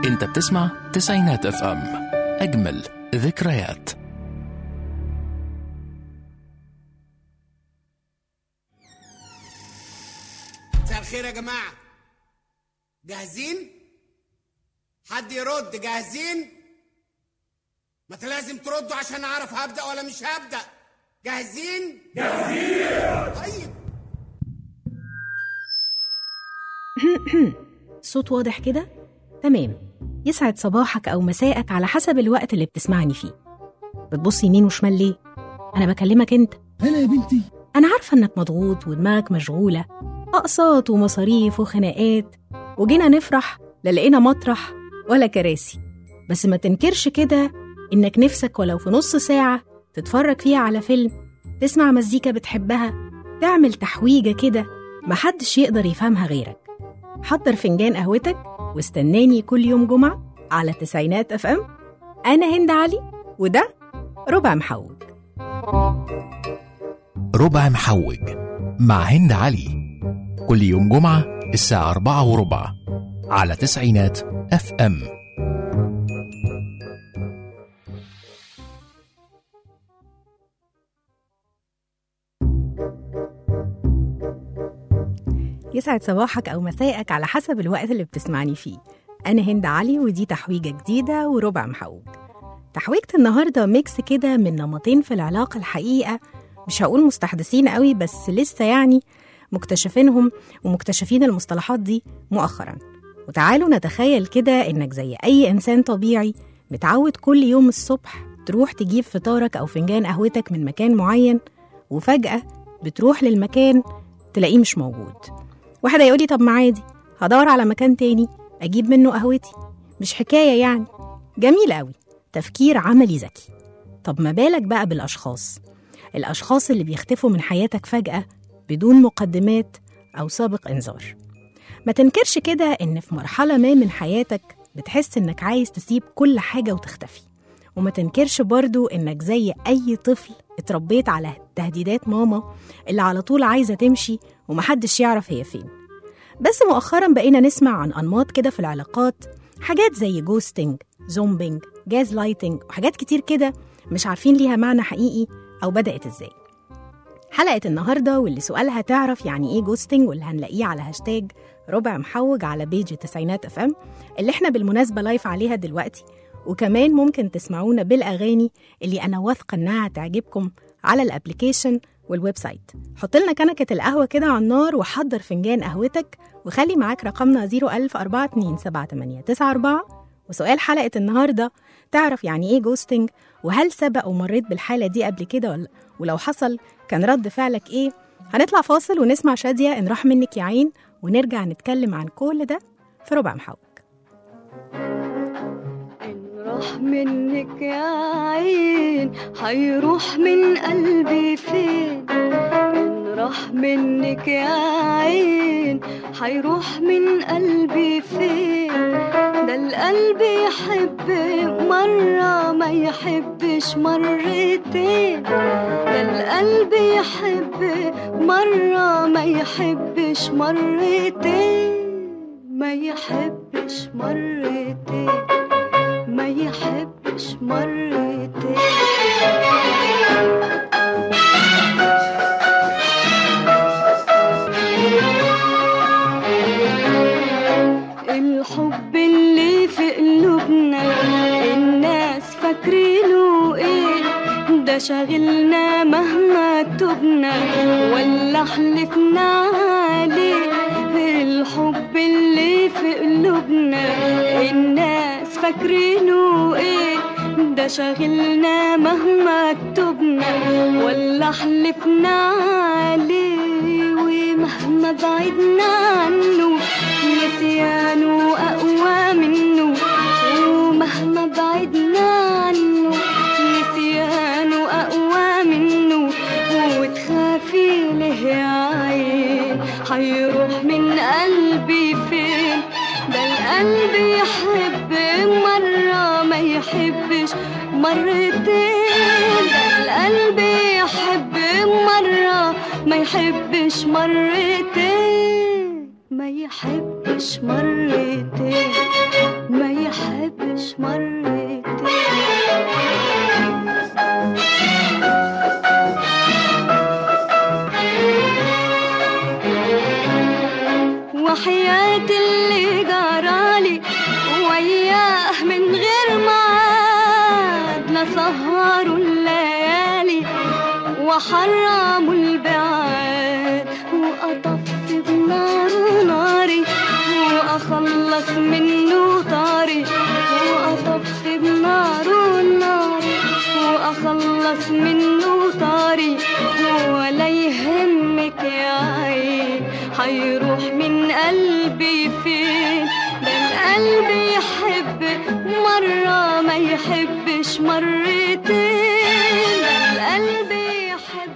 انت بتسمع تسعينات اف ام اجمل ذكريات مساء الخير يا جماعة جاهزين؟ حد يرد جاهزين؟ ما انت لازم تردوا عشان اعرف هبدأ ولا مش هبدأ جاهزين؟ جاهزين طيب صوت واضح كده؟ تمام يسعد صباحك أو مساءك على حسب الوقت اللي بتسمعني فيه بتبص يمين وشمال ليه؟ أنا بكلمك أنت هلا يا بنتي أنا عارفة إنك مضغوط ودماغك مشغولة أقساط ومصاريف وخناقات وجينا نفرح لا لقينا مطرح ولا كراسي بس ما تنكرش كده إنك نفسك ولو في نص ساعة تتفرج فيها على فيلم تسمع مزيكا بتحبها تعمل تحويجة كده محدش يقدر يفهمها غيرك حضر فنجان قهوتك واستناني كل يوم جمعة على تسعينات اف ام أنا هند علي وده ربع محوج ربع محوج مع هند علي كل يوم جمعة الساعة أربعة وربع على تسعينات اف ام يسعد صباحك أو مساءك على حسب الوقت اللي بتسمعني فيه أنا هند علي ودي تحويجة جديدة وربع محوج تحويجة النهاردة ميكس كده من نمطين في العلاقة الحقيقة مش هقول مستحدثين قوي بس لسه يعني مكتشفينهم ومكتشفين المصطلحات دي مؤخرا وتعالوا نتخيل كده إنك زي أي إنسان طبيعي متعود كل يوم الصبح تروح تجيب فطارك أو فنجان قهوتك من مكان معين وفجأة بتروح للمكان تلاقيه مش موجود واحد هيقولي طب ما عادي هدور على مكان تاني أجيب منه قهوتي مش حكاية يعني جميل قوي تفكير عملي ذكي طب ما بالك بقى بالأشخاص الأشخاص اللي بيختفوا من حياتك فجأة بدون مقدمات أو سابق إنذار ما تنكرش كده إن في مرحلة ما من حياتك بتحس إنك عايز تسيب كل حاجة وتختفي وما تنكرش برضو إنك زي أي طفل اتربيت على تهديدات ماما اللي على طول عايزة تمشي ومحدش يعرف هي فين بس مؤخرا بقينا نسمع عن أنماط كده في العلاقات حاجات زي جوستنج زومبينج جاز لايتنج وحاجات كتير كده مش عارفين ليها معنى حقيقي أو بدأت إزاي حلقة النهاردة واللي سؤالها تعرف يعني إيه جوستنج واللي هنلاقيه على هاشتاج ربع محوج على بيج التسعينات اف ام اللي احنا بالمناسبة لايف عليها دلوقتي وكمان ممكن تسمعونا بالأغاني اللي أنا واثقة إنها هتعجبكم على الابليكيشن والويب سايت حط لنا كنكة القهوة كده على النار وحضر فنجان قهوتك وخلي معاك رقمنا 010427894 وسؤال حلقة النهاردة تعرف يعني إيه جوستنج وهل سبق ومريت بالحالة دي قبل كده ولا ولو حصل كان رد فعلك إيه هنطلع فاصل ونسمع شادية إن راح منك يا عين ونرجع نتكلم عن كل ده في ربع محوج إن راح منك يا عين حيروح من قلبي فين إن راح منك يا عين حيروح من قلبي فين ده القلب يحب مرة ما يحبش مرتين ده القلب يحب مرة ما يحبش مرتين ما يحبش مرتين ما يحبش مرتين الحب اللي في قلوبنا الناس فاكرينه ايه ده شاغلنا مهما تبنا ولا حلفنا عليه الحب اللي في قلوبنا الناس فاكرينه ايه ده شاغلنا مهما تبنا ولا حلفنا عليه ومهما بعدنا عنه نسيانه أقوى منه ومهما بعدنا عنه نسيانه أقوى منه وتخافي له يا عين حيروح من قلبي فين ده القلب يحب مرة ما يحبش مرتين ده القلب يحب مرة ما يحبش مرتين ما يحبش مرتين ما يحبش مرتين وحياة اللي جرالي وياه من غير ميعاد لسهروا الليالي وحرموا البعاد وأطفي بنار ناري وأخلص منه طاري وأطفي بنار ناري وأخلص منه طاري ولا يهمك يا عين هيروح من قلبي فين ده القلب يحب مرة ما يحبش مرتين ده القلب يحب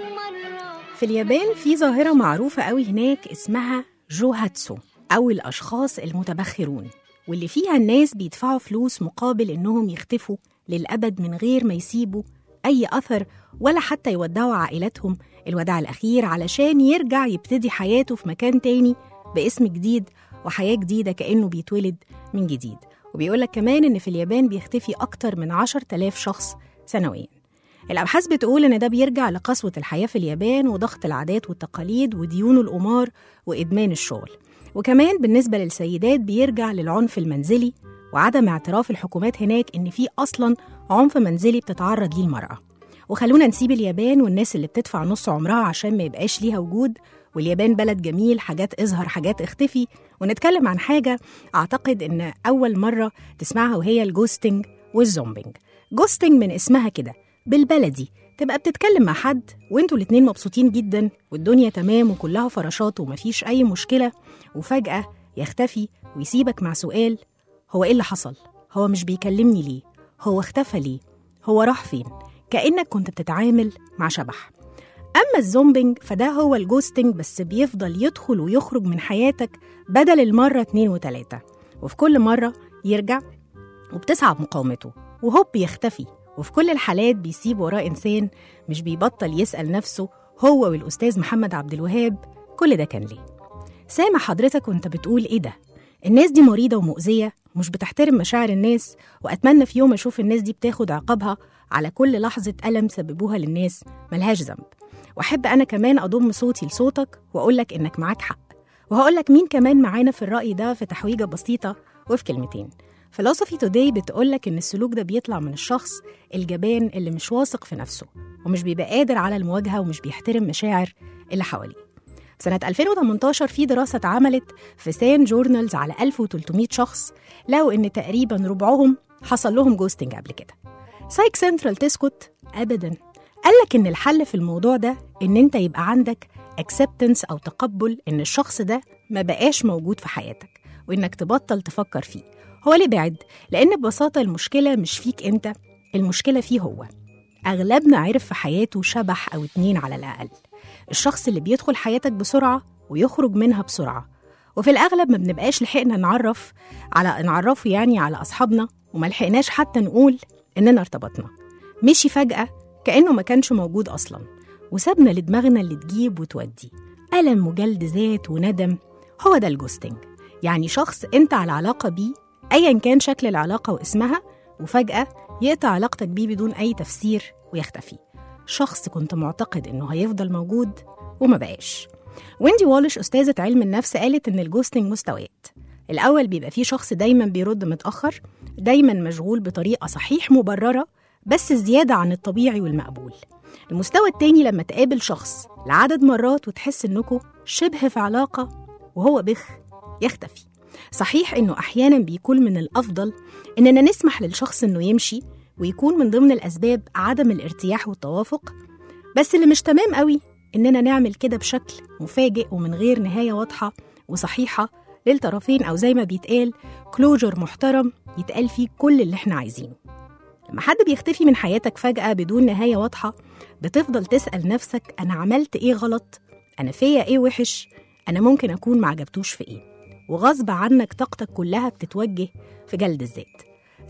مرة في اليابان في ظاهرة معروفة قوي هناك اسمها جوهاتسو أو الأشخاص المتبخرون واللي فيها الناس بيدفعوا فلوس مقابل إنهم يختفوا للأبد من غير ما يسيبوا أي أثر ولا حتى يودعوا عائلاتهم الوداع الأخير علشان يرجع يبتدي حياته في مكان تاني باسم جديد وحياة جديدة كأنه بيتولد من جديد وبيقولك كمان إن في اليابان بيختفي أكتر من 10,000 شخص سنوياً الأبحاث بتقول إن ده بيرجع لقسوة الحياة في اليابان وضغط العادات والتقاليد وديون القمار وإدمان الشغل وكمان بالنسبة للسيدات بيرجع للعنف المنزلي وعدم اعتراف الحكومات هناك إن في أصلاً عنف منزلي بتتعرض ليه المرأة وخلونا نسيب اليابان والناس اللي بتدفع نص عمرها عشان ما يبقاش ليها وجود واليابان بلد جميل حاجات اظهر حاجات اختفي ونتكلم عن حاجة أعتقد إن أول مرة تسمعها وهي الجوستنج والزومبينج جوستنج من اسمها كده بالبلدي تبقى بتتكلم مع حد وانتوا الاتنين مبسوطين جدا والدنيا تمام وكلها فراشات ومفيش أي مشكلة وفجأة يختفي ويسيبك مع سؤال هو إيه اللي حصل؟ هو مش بيكلمني ليه؟ هو اختفى ليه؟ هو راح فين؟ كأنك كنت بتتعامل مع شبح أما الزومبينج فده هو الجوستنج بس بيفضل يدخل ويخرج من حياتك بدل المرة اتنين وتلاتة وفي كل مرة يرجع وبتصعب مقاومته وهوب يختفي وفي كل الحالات بيسيب وراه إنسان مش بيبطل يسأل نفسه هو والأستاذ محمد عبد الوهاب كل ده كان ليه سامع حضرتك وانت بتقول ايه ده الناس دي مريضة ومؤذية مش بتحترم مشاعر الناس وأتمنى في يوم أشوف الناس دي بتاخد عقابها على كل لحظة ألم سببوها للناس ملهاش ذنب وأحب أنا كمان أضم صوتي لصوتك وأقولك إنك معاك حق وهقولك مين كمان معانا في الرأي ده في تحويجة بسيطة وفي كلمتين فلسفي توداي بتقولك إن السلوك ده بيطلع من الشخص الجبان اللي مش واثق في نفسه ومش بيبقى قادر على المواجهة ومش بيحترم مشاعر اللي حواليه سنة 2018 في دراسة اتعملت في سان جورنالز على 1300 شخص لقوا إن تقريبا ربعهم حصل لهم جوستنج قبل كده سايك سنترال تسكت أبدا قالك إن الحل في الموضوع ده إن أنت يبقى عندك acceptance أو تقبل إن الشخص ده ما بقاش موجود في حياتك وإنك تبطل تفكر فيه هو ليه بعد؟ لأن ببساطة المشكلة مش فيك أنت المشكلة فيه هو أغلبنا عرف في حياته شبح أو اتنين على الأقل الشخص اللي بيدخل حياتك بسرعة ويخرج منها بسرعة وفي الأغلب ما بنبقاش لحقنا نعرف على نعرفه يعني على أصحابنا وما لحقناش حتى نقول إننا ارتبطنا مشي فجأة كأنه ما كانش موجود أصلا وسابنا لدماغنا اللي تجيب وتودي ألم وجلد ذات وندم هو ده الجوستنج يعني شخص أنت على علاقة بيه أيا كان شكل العلاقة واسمها وفجأة يقطع علاقتك بيه بدون أي تفسير ويختفي شخص كنت معتقد إنه هيفضل موجود وما بقاش ويندي والش أستاذة علم النفس قالت إن الجوستنج مستويات الأول بيبقى فيه شخص دايما بيرد متأخر دايما مشغول بطريقة صحيح مبررة بس زيادة عن الطبيعي والمقبول المستوى التاني لما تقابل شخص لعدد مرات وتحس إنكوا شبه في علاقة وهو بخ يختفي صحيح إنه أحيانا بيكون من الأفضل إننا نسمح للشخص إنه يمشي ويكون من ضمن الأسباب عدم الارتياح والتوافق بس اللي مش تمام قوي إننا نعمل كده بشكل مفاجئ ومن غير نهاية واضحة وصحيحة للطرفين أو زي ما بيتقال كلوجر محترم يتقال فيه كل اللي احنا عايزينه لما حد بيختفي من حياتك فجأة بدون نهاية واضحة بتفضل تسأل نفسك أنا عملت إيه غلط؟ أنا فيا إيه وحش؟ أنا ممكن أكون معجبتوش في إيه؟ وغصب عنك طاقتك كلها بتتوجه في جلد الذات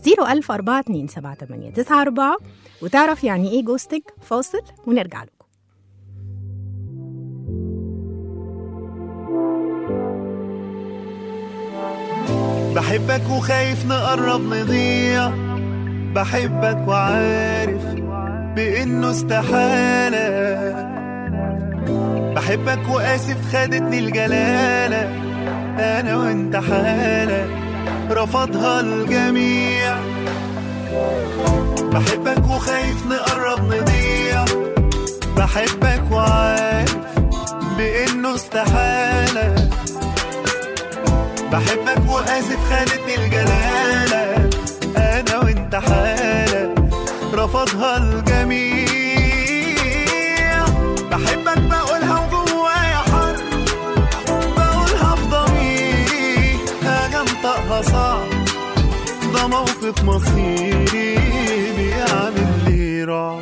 010427894 وتعرف يعني إيه جوستنج فاصل ونرجع لكم بحبك وخايف نقرب نضيع بحبك وعارف بإنه استحالة بحبك وآسف خدتني الجلالة أنا وأنت حالة رفضها الجميع بحبك وخايف نقرب نضيع بحبك وعارف بإنه استحالة بحبك وآسف خانتني الجلالة أنا وأنت حالة رفضها الجميع بحبك بقولها وجوايا حر بقولها في ضميري حاجة انطقها صعب ده موقف مصيري بيعمل لي رعب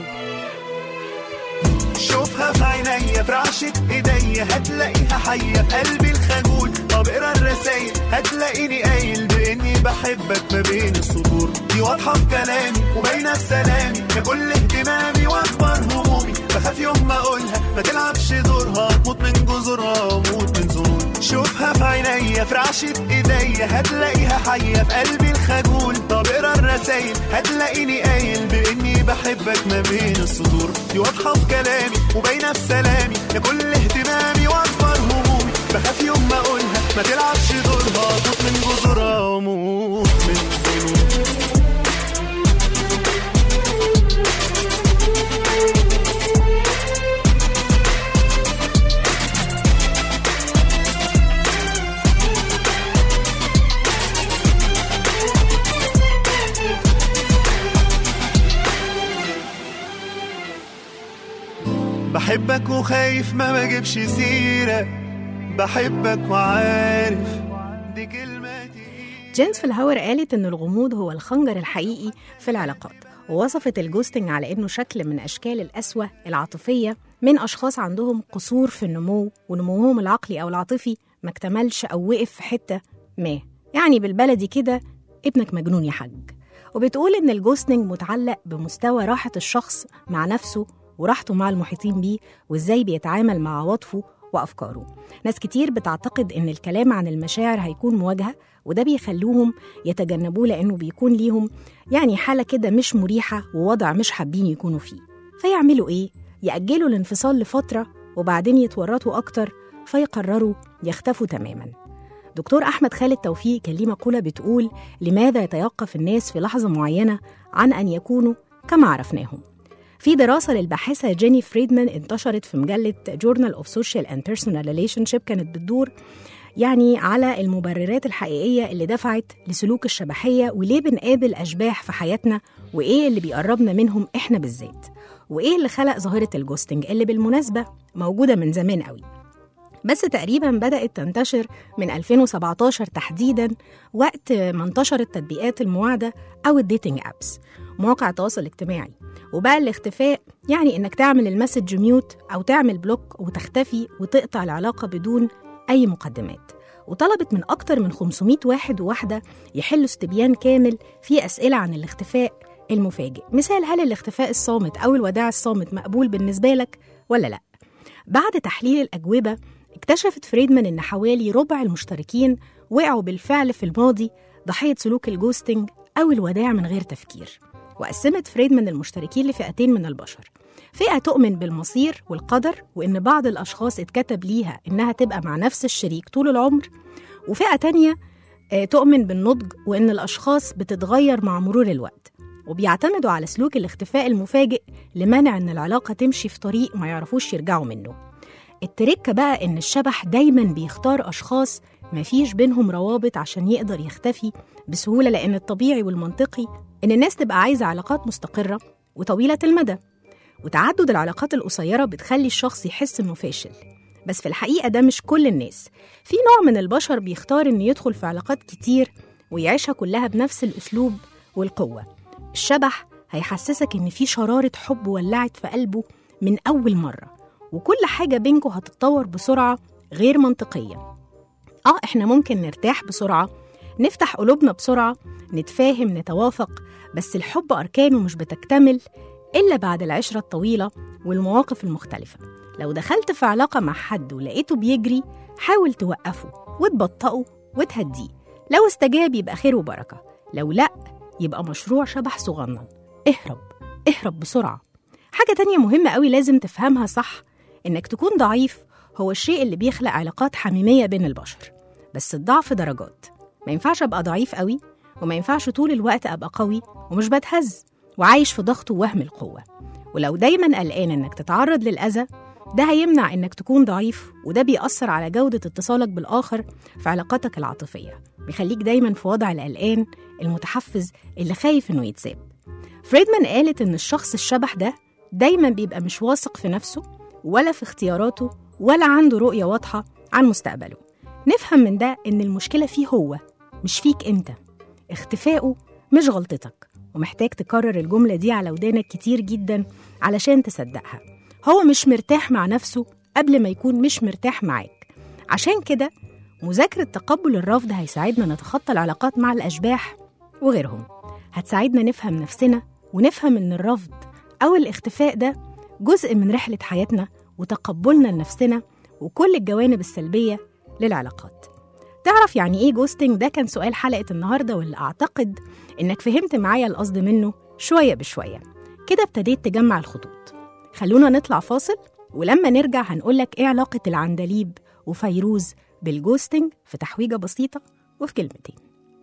شوفها في عينيا في رعشة ايديا هتلاقيها حية في قلبي الخجول طب اقرا الرسايل هتلاقيني قايل باني بحبك ما بين السطور دي واضحة في كلامي وباينة في سلامي يا كل اهتمامي واكبر همومي بخاف يوم ما اقولها ما تلعبش دورها تموت من جذورها وموت من ظنون شوفها في عينيا في رعشة ايديا هتلاقيها حية في قلبي الخجول طب اقرا الرسايل هتلاقيني قايل باني بحبك ما بين السطور دي واضحة في كلامي وباينة في سلامي يا كل اهتمامي واكبر همومي بخاف يوم ما اقولها ما تلعبش دورها موت من جذورها وموت من ظنون بحبك وخايف ما بجيبش سيرة بحبك وعارف دي كلمتي جينز في الهاور قالت إن الغموض هو الخنجر الحقيقي في العلاقات ووصفت الجوستنج على إنه شكل من أشكال القسوة العاطفية من أشخاص عندهم قصور في النمو ونموهم العقلي أو العاطفي ما اكتملش أو وقف في حتة ما يعني بالبلدي كده ابنك مجنون يا حاج وبتقول إن الجوستنج متعلق بمستوى راحة الشخص مع نفسه وراحته مع المحيطين بيه وإزاي بيتعامل مع عواطفه وأفكاره ناس كتير بتعتقد إن الكلام عن المشاعر هيكون مواجهة وده بيخلوهم يتجنبوه لأنه بيكون ليهم يعني حالة كده مش مريحة ووضع مش حابين يكونوا فيه فيعملوا إيه؟ يأجلوا الانفصال لفترة وبعدين يتورطوا أكتر فيقرروا يختفوا تماماً دكتور أحمد خالد توفيق كان ليه مقولة بتقول لماذا يتوقف الناس في لحظة معينة عن أن يكونوا كما عرفناهم في دراسة للباحثة جيني فريدمان انتشرت في مجلة جورنال اوف سوشيال اند بيرسونال ريليشن شيب كانت بتدور يعني على المبررات الحقيقية اللي دفعت لسلوك الشبحية وليه بنقابل أشباح في حياتنا وإيه اللي بيقربنا منهم إحنا بالذات وإيه اللي خلق ظاهرة الجوستنج اللي بالمناسبة موجودة من زمان قوي بس تقريبا بدأت تنتشر من 2017 تحديدا وقت ما انتشرت تطبيقات المواعدة أو الديتنج أبس مواقع التواصل الاجتماعي وبقى الاختفاء يعني إنك تعمل المسج ميوت أو تعمل بلوك وتختفي وتقطع العلاقة بدون أي مقدمات وطلبت من أكتر من 500 واحد وواحدة يحلوا استبيان كامل فيه أسئلة عن الاختفاء المفاجئ مثال هل الاختفاء الصامت أو الوداع الصامت مقبول بالنسبة لك ولا لأ بعد تحليل الأجوبة اكتشفت فريدمان إن حوالي ربع المشتركين وقعوا بالفعل في الماضي ضحية سلوك الجوستنج أو الوداع من غير تفكير وقسمت فريدمان المشتركين لفئتين من البشر فئة تؤمن بالمصير والقدر وإن بعض الأشخاص اتكتب ليها إنها تبقى مع نفس الشريك طول العمر وفئة تانية آه، تؤمن بالنضج وإن الأشخاص بتتغير مع مرور الوقت وبيعتمدوا على سلوك الاختفاء المفاجئ لمنع إن العلاقة تمشي في طريق ما يعرفوش يرجعوا منه التركة بقى إن الشبح دايما بيختار أشخاص مفيش بينهم روابط عشان يقدر يختفي بسهولة لأن الطبيعي والمنطقي إن الناس تبقى عايزة علاقات مستقرة وطويلة المدى وتعدد العلاقات القصيرة بتخلي الشخص يحس إنه فاشل بس في الحقيقة ده مش كل الناس في نوع من البشر بيختار إنه يدخل في علاقات كتير ويعيشها كلها بنفس الأسلوب والقوة الشبح هيحسسك إن في شرارة حب ولعت في قلبه من أول مرة وكل حاجة بينكم هتتطور بسرعة غير منطقية آه إحنا ممكن نرتاح بسرعة نفتح قلوبنا بسرعة نتفاهم نتوافق بس الحب أركانه مش بتكتمل إلا بعد العشرة الطويلة والمواقف المختلفة لو دخلت في علاقة مع حد ولقيته بيجري حاول توقفه وتبطئه وتهديه لو استجاب يبقى خير وبركة لو لأ يبقى مشروع شبح صغنن اهرب اهرب بسرعة حاجة تانية مهمة قوي لازم تفهمها صح إنك تكون ضعيف هو الشيء اللي بيخلق علاقات حميمية بين البشر بس الضعف درجات ما ينفعش أبقى ضعيف قوي وما ينفعش طول الوقت أبقى قوي ومش بتهز وعايش في ضغط ووهم القوة ولو دايما قلقان إنك تتعرض للأذى ده هيمنع إنك تكون ضعيف وده بيأثر على جودة اتصالك بالآخر في علاقاتك العاطفية بيخليك دايما في وضع القلقان المتحفز اللي خايف إنه يتساب فريدمان قالت إن الشخص الشبح ده دايما بيبقى مش واثق في نفسه ولا في اختياراته ولا عنده رؤية واضحة عن مستقبله نفهم من ده إن المشكلة فيه هو مش فيك أنت اختفائه مش غلطتك ومحتاج تكرر الجملة دي على ودانك كتير جدا علشان تصدقها هو مش مرتاح مع نفسه قبل ما يكون مش مرتاح معاك عشان كده مذاكرة تقبل الرفض هيساعدنا نتخطى العلاقات مع الأشباح وغيرهم هتساعدنا نفهم نفسنا ونفهم إن الرفض أو الاختفاء ده جزء من رحلة حياتنا وتقبلنا لنفسنا وكل الجوانب السلبية للعلاقات تعرف يعني إيه جوستنج ده كان سؤال حلقة النهاردة واللي أعتقد إنك فهمت معايا القصد منه شوية بشوية كده ابتديت تجمع الخطوط خلونا نطلع فاصل ولما نرجع هنقولك إيه علاقة العندليب وفيروز بالجوستنج في تحويجة بسيطة وفي كلمتين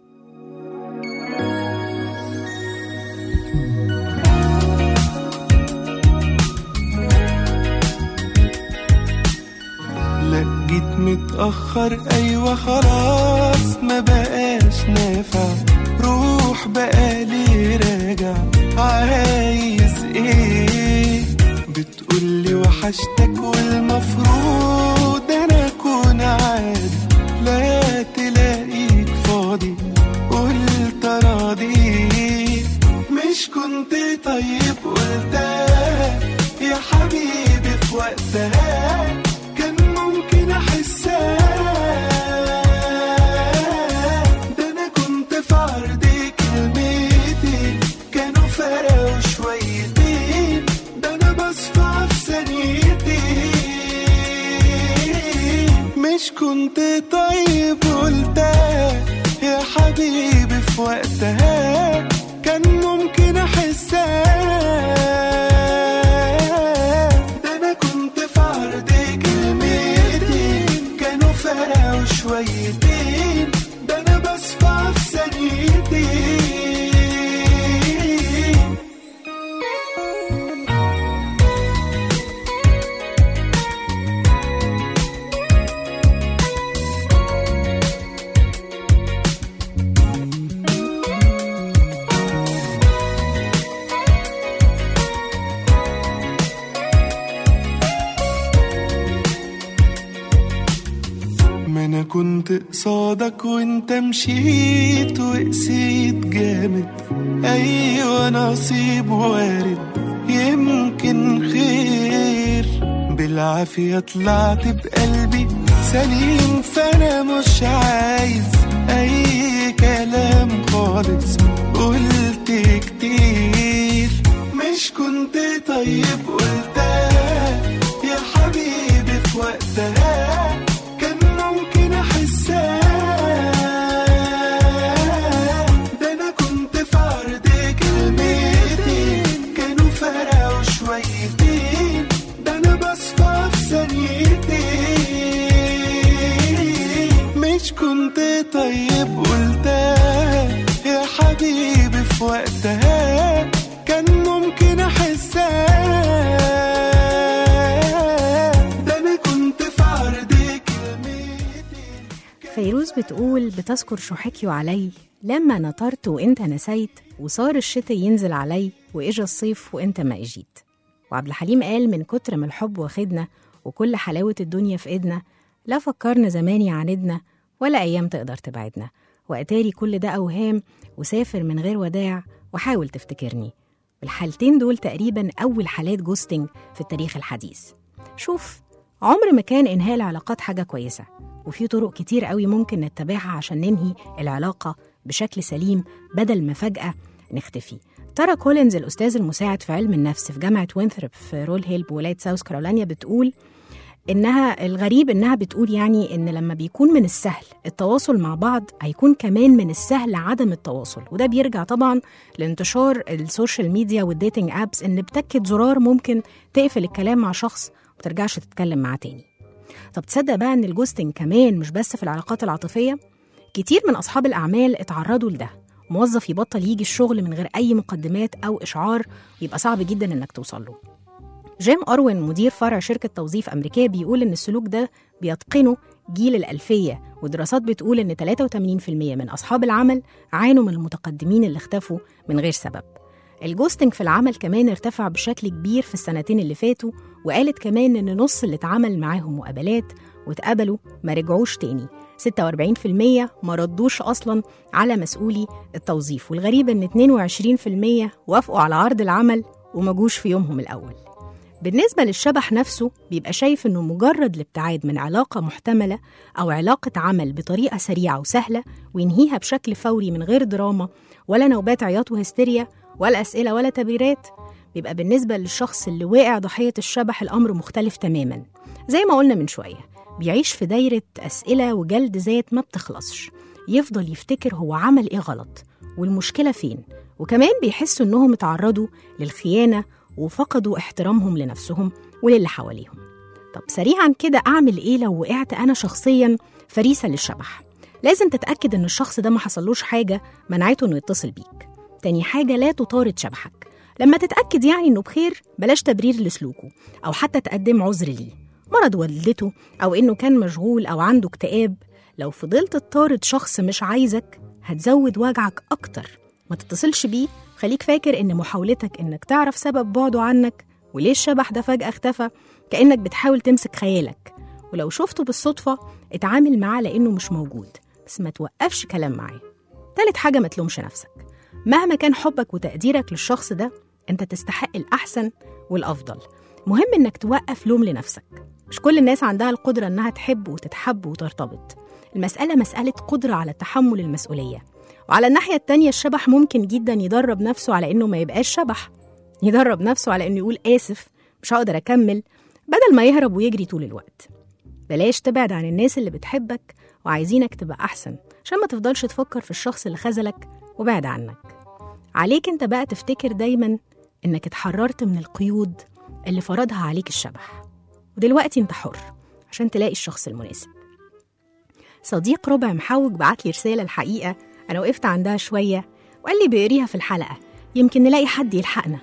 لا جيت متأخر أيوة خلاص ما بقاش نافع روح بقالي راجع عايز ايه بتقولي وحشتك والمفروض انا اكون عادي لا تلاقيك فاضي قلت راضي مش كنت طيب قلتها يا حبيبي في وقتها كان ممكن احسها ده انا كنت في عرض كلمتي كانوا فرقوا شويتين ده انا بصفى في ثانيتين مش كنت طيب قلتها يا حبيبي في وقتها كان ممكن احسها ده انا كنت في عرض كلمتين كانوا فرقوا شويتين ده انا بصفى في ثانيتين ما انا كنت قصادك وانت مشيت وقسيت جامد ايوه نصيب وارد يمكن خير بالعافية طلعت بقلبي سليم فانا مش عايز اي كلام خالص قلت كتير مش كنت طيب قلتها يا حبيبي في وقتها كان ممكن احسها ده انا كنت في عرض كلمتين كانوا فرقوا شويتين ده انا بصفى في ثانيتين مش كنت طيب قلتها يا حبيبي في وقتها كان ممكن احسها ده انا كنت في عرض كلمتين فيروز بتقول بتذكر شحكي علي لما نطرت وانت نسيت وصار الشتاء ينزل علي واجا الصيف وانت ما اجيت وعبد الحليم قال من كتر ما الحب واخدنا وكل حلاوة الدنيا في ايدنا لا فكرنا زمان يعاندنا ولا ايام تقدر تبعدنا واتاري كل ده اوهام وسافر من غير وداع وحاول تفتكرني الحالتين دول تقريبا اول حالات جوستنج في التاريخ الحديث شوف عمر ما كان انهاء العلاقات حاجه كويسه وفي طرق كتير قوي ممكن نتبعها عشان ننهي العلاقه بشكل سليم بدل ما فجاه نختفي ترى كولينز الأستاذ المساعد في علم النفس في جامعة وينثروب في رول هيل بولاية ساوث كارولينا بتقول إنها الغريب إنها بتقول يعني إن لما بيكون من السهل التواصل مع بعض هيكون كمان من السهل عدم التواصل وده بيرجع طبعا لانتشار السوشيال ميديا والديتنج ابس إن بتكة زرار ممكن تقفل الكلام مع شخص ومترجعش تتكلم معاه تاني طب تصدق بقى إن الجوستنج كمان مش بس في العلاقات العاطفية كتير من أصحاب الأعمال اتعرضوا لده موظف يبطل يجي الشغل من غير أي مقدمات أو إشعار يبقى صعب جدا إنك توصل له جيم أروين مدير فرع شركة توظيف أمريكية بيقول إن السلوك ده بيتقنه جيل الألفية ودراسات بتقول إن 83% من أصحاب العمل عانوا من المتقدمين اللي اختفوا من غير سبب الجوستنج في العمل كمان ارتفع بشكل كبير في السنتين اللي فاتوا وقالت كمان إن نص اللي اتعمل معاهم مقابلات واتقبلوا ما رجعوش تاني 46% ما ردوش أصلا على مسؤولي التوظيف والغريب إن 22% وافقوا على عرض العمل وما جوش في يومهم الأول بالنسبة للشبح نفسه بيبقى شايف إنه مجرد الابتعاد من علاقة محتملة أو علاقة عمل بطريقة سريعة وسهلة وينهيها بشكل فوري من غير دراما ولا نوبات عياط وهستيريا ولا أسئلة ولا تبريرات بيبقى بالنسبة للشخص اللي واقع ضحية الشبح الأمر مختلف تماما زي ما قلنا من شوية بيعيش في دايرة أسئلة وجلد ذات ما بتخلصش يفضل يفتكر هو عمل إيه غلط والمشكلة فين وكمان بيحسوا إنهم اتعرضوا للخيانة وفقدوا احترامهم لنفسهم وللي حواليهم طب سريعا كده أعمل إيه لو وقعت أنا شخصيا فريسة للشبح لازم تتأكد إن الشخص ده ما حصلوش حاجة منعته إنه يتصل بيك تاني حاجة لا تطارد شبحك لما تتأكد يعني إنه بخير بلاش تبرير لسلوكه أو حتى تقدم عذر ليه مرض والدته أو إنه كان مشغول أو عنده اكتئاب لو فضلت تطارد شخص مش عايزك هتزود وجعك أكتر ما تتصلش بيه خليك فاكر إن محاولتك إنك تعرف سبب بعده عنك وليه الشبح ده فجأة اختفى كأنك بتحاول تمسك خيالك ولو شفته بالصدفة اتعامل معاه لأنه مش موجود بس ما توقفش كلام معاه تالت حاجة ما تلومش نفسك مهما كان حبك وتقديرك للشخص ده انت تستحق الأحسن والأفضل مهم انك توقف لوم لنفسك مش كل الناس عندها القدرة انها تحب وتتحب وترتبط المسألة مسألة قدرة على تحمل المسؤولية وعلى الناحية التانية الشبح ممكن جدا يدرب نفسه على انه ما يبقاش شبح يدرب نفسه على انه يقول آسف مش هقدر أكمل بدل ما يهرب ويجري طول الوقت بلاش تبعد عن الناس اللي بتحبك وعايزينك تبقى أحسن عشان ما تفضلش تفكر في الشخص اللي خذلك وبعد عنك عليك انت بقى تفتكر دايما انك اتحررت من القيود اللي فرضها عليك الشبح ودلوقتي انت حر عشان تلاقي الشخص المناسب صديق ربع محوج بعت لي رسالة الحقيقة أنا وقفت عندها شوية وقال لي بيقريها في الحلقة يمكن نلاقي حد يلحقنا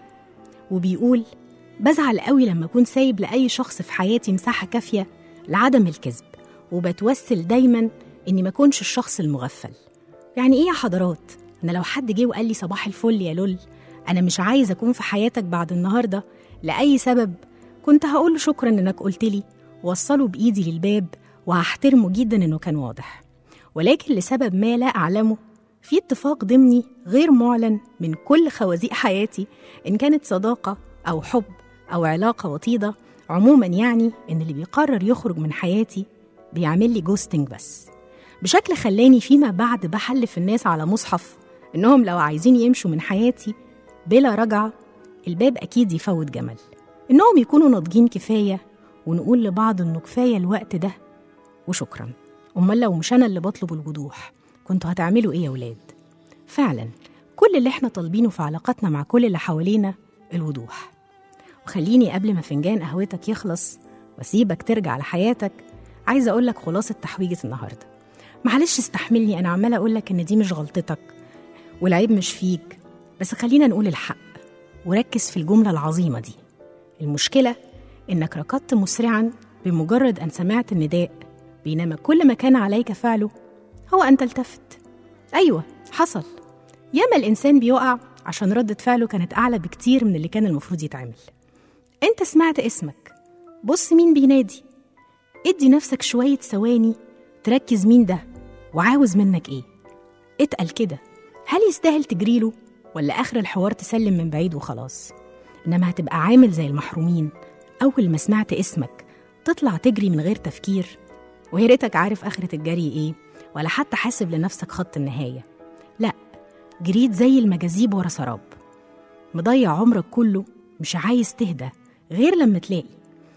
وبيقول بزعل قوي لما أكون سايب لأي شخص في حياتي مساحة كافية لعدم الكذب وبتوسل دايما إني ما أكونش الشخص المغفل يعني إيه يا حضرات أنا لو حد جه وقال لي صباح الفل يا لول أنا مش عايز أكون في حياتك بعد النهاردة لأي سبب كنت هقول له شكرا إنك قلت لي وصله بإيدي للباب وهحترمه جدا إنه كان واضح ولكن لسبب ما لا أعلمه في اتفاق ضمني غير معلن من كل خوازيق حياتي إن كانت صداقة أو حب أو علاقة وطيدة عموما يعني إن اللي بيقرر يخرج من حياتي بيعمل لي جوستنج بس بشكل خلاني فيما بعد بحلف الناس على مصحف إنهم لو عايزين يمشوا من حياتي بلا رجعة الباب أكيد يفوت جمل إنهم يكونوا ناضجين كفاية ونقول لبعض إنه كفاية الوقت ده وشكرا أمال لو مش أنا اللي بطلب الوضوح كنتوا هتعملوا إيه يا ولاد؟ فعلا كل اللي احنا طالبينه في علاقاتنا مع كل اللي حوالينا الوضوح وخليني قبل ما فنجان قهوتك يخلص واسيبك ترجع لحياتك عايزه اقول لك خلاصه تحويجه النهارده معلش استحملني انا عماله اقول لك ان دي مش غلطتك والعيب مش فيك بس خلينا نقول الحق وركز في الجمله العظيمه دي المشكله انك ركضت مسرعا بمجرد ان سمعت النداء بينما كل ما كان عليك فعله هو ان تلتفت ايوه حصل ياما الانسان بيقع عشان ردة فعله كانت اعلى بكتير من اللي كان المفروض يتعمل انت سمعت اسمك بص مين بينادي ادي نفسك شوية ثواني تركز مين ده وعاوز منك ايه اتقل كده هل يستاهل تجريله ولا اخر الحوار تسلم من بعيد وخلاص انما هتبقى عامل زي المحرومين اول ما سمعت اسمك تطلع تجري من غير تفكير ويا ريتك عارف اخرة الجري ايه ولا حتى حاسب لنفسك خط النهاية لا جريت زي المجاذيب ورا سراب مضيع عمرك كله مش عايز تهدى غير لما تلاقي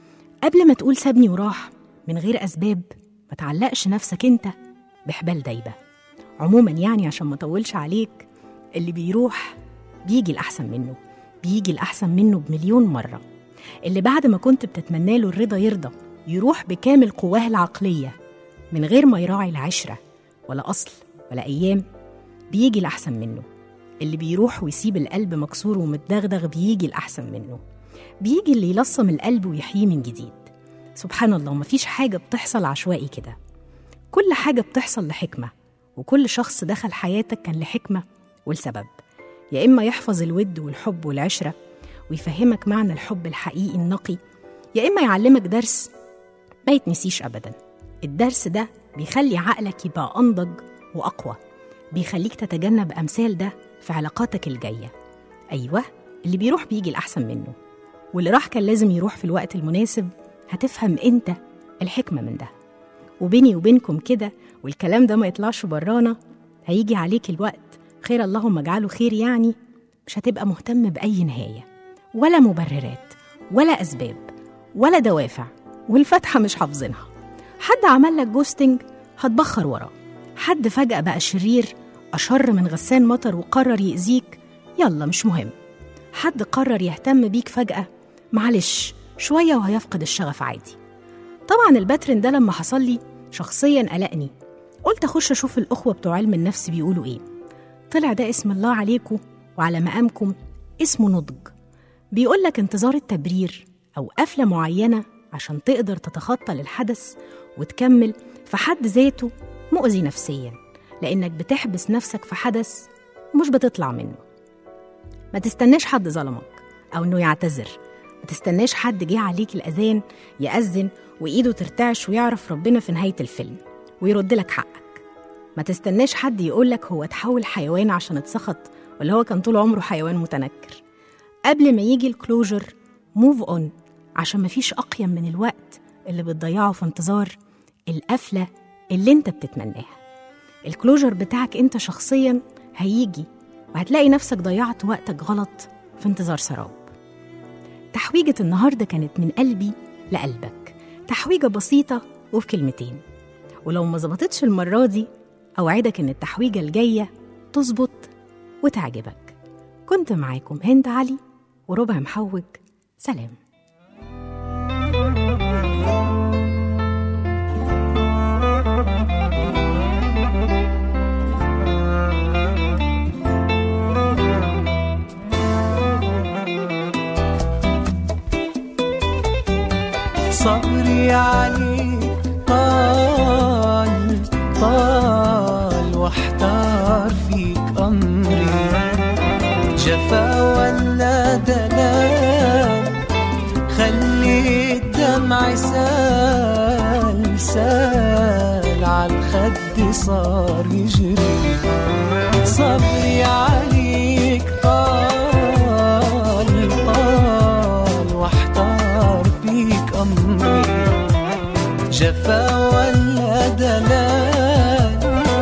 قبل ما تقول سابني وراح من غير أسباب ما تعلقش نفسك أنت بحبال دايبة عموما يعني عشان ما أطولش عليك اللي بيروح بيجي الأحسن منه بيجي الأحسن منه بمليون مرة اللي بعد ما كنت بتتمنى له الرضا يرضى يروح بكامل قواه العقلية من غير ما يراعي العشرة ولا أصل ولا أيام بيجي الأحسن منه اللي بيروح ويسيب القلب مكسور ومتدغدغ بيجي الأحسن منه بيجي اللي يلصم القلب ويحييه من جديد سبحان الله مفيش حاجة بتحصل عشوائي كده كل حاجة بتحصل لحكمة وكل شخص دخل حياتك كان لحكمة ولسبب يا إما يحفظ الود والحب والعشرة ويفهمك معنى الحب الحقيقي النقي يا إما يعلمك درس ما يتنسيش أبدا الدرس ده بيخلي عقلك يبقى أنضج وأقوى بيخليك تتجنب أمثال ده في علاقاتك الجاية أيوة اللي بيروح بيجي الأحسن منه واللي راح كان لازم يروح في الوقت المناسب هتفهم أنت الحكمة من ده وبيني وبينكم كده والكلام ده ما يطلعش برانا هيجي عليك الوقت خير اللهم اجعله خير يعني مش هتبقى مهتم بأي نهاية ولا مبررات ولا أسباب ولا دوافع والفاتحة مش حافظينها حد عمل لك جوستنج هتبخر وراه حد فجأة بقى شرير أشر من غسان مطر وقرر يأذيك يلا مش مهم حد قرر يهتم بيك فجأة معلش شوية وهيفقد الشغف عادي طبعا الباترن ده لما حصل لي شخصيا قلقني قلت أخش أشوف الأخوة بتوع علم النفس بيقولوا إيه طلع ده اسم الله عليكم وعلى مقامكم اسمه نضج بيقول لك انتظار التبرير أو قفلة معينة عشان تقدر تتخطى للحدث وتكمل في حد ذاته مؤذي نفسيا لأنك بتحبس نفسك في حدث ومش بتطلع منه ما تستناش حد ظلمك أو إنه يعتذر ما تستناش حد جه عليك الأذان يأذن وإيده ترتعش ويعرف ربنا في نهاية الفيلم ويرد لك حقك ما تستناش حد يقولك هو اتحول حيوان عشان اتسخط ولا هو كان طول عمره حيوان متنكر قبل ما يجي الكلوجر موف اون عشان مفيش أقيم من الوقت اللي بتضيعه في انتظار القفلة اللي انت بتتمناها الكلوجر بتاعك انت شخصيا هيجي وهتلاقي نفسك ضيعت وقتك غلط في انتظار سراب تحويجة النهاردة كانت من قلبي لقلبك تحويجة بسيطة وفي كلمتين ولو ما ظبطتش المرة دي أوعدك إن التحويجة الجاية تظبط وتعجبك كنت معاكم هند علي وربع محوج سلام صبري عليك طال طال واحتار فيك أمري جفا ولا دلال خلي الدمع سال سال عالخد صار يجري صبري عليك طال طال واحتار فيك أمري جفا ولا دلال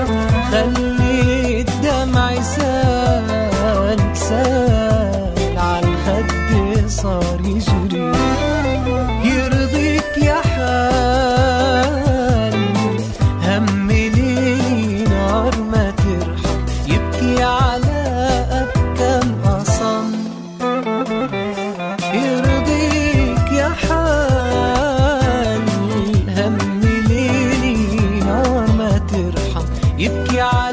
خلي الدمع سال سال عالخد صار يجري يرضيك يا حال هم ليلي نار ما ترحم يبكي على أبكم أصم يرضيك يا حال هم ليلي نار ما ترحم يبكي على